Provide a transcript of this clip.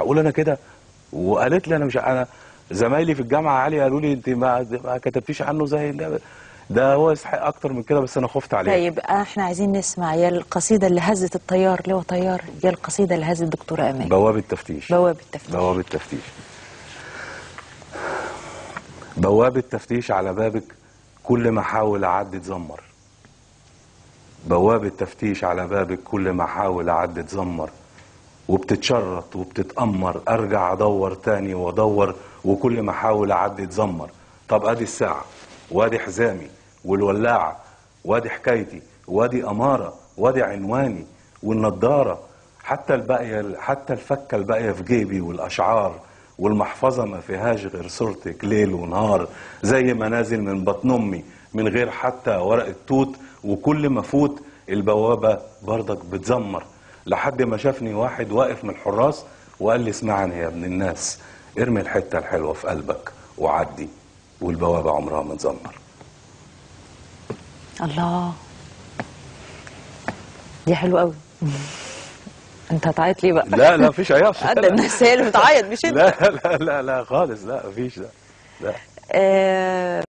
معقول انا كده وقالت لي انا مش انا زمايلي في الجامعه عاليه قالوا لي انت ما, ما كتبتيش عنه زي ده, ده هو يستحق اكتر من كده بس انا خفت عليه طيب احنا عايزين نسمع يا القصيده اللي هزت الطيار اللي هو طيار يا القصيده اللي هزت دكتوره امان بوابه تفتيش بوابه تفتيش بوابه تفتيش بوابه تفتيش على بابك كل ما احاول اعدي تزمر بوابه تفتيش على بابك كل ما احاول اعدي تزمر وبتتشرط وبتتأمر ارجع ادور تاني وادور وكل ما احاول اعدي تزمر طب ادي الساعه وادي حزامي والولاعه وادي حكايتي وادي اماره وادي عنواني والنضاره حتى الباقيه حتى الفكه الباقيه في جيبي والاشعار والمحفظه ما فيهاش غير صورتك ليل ونهار زي ما نازل من بطن امي من غير حتى ورق التوت وكل ما فوت البوابه برضك بتزمر لحد ما شافني واحد واقف من الحراس وقال لي اسمعني يا ابن الناس ارمي الحته الحلوه في قلبك وعدي والبوابه عمرها ما تزمر الله دي حلوه قوي انت هتعيط ليه بقى لا لا مفيش عياط قد الناس هي اللي بتعيط مش انت لا لا لا لا خالص لا مفيش ده لا آه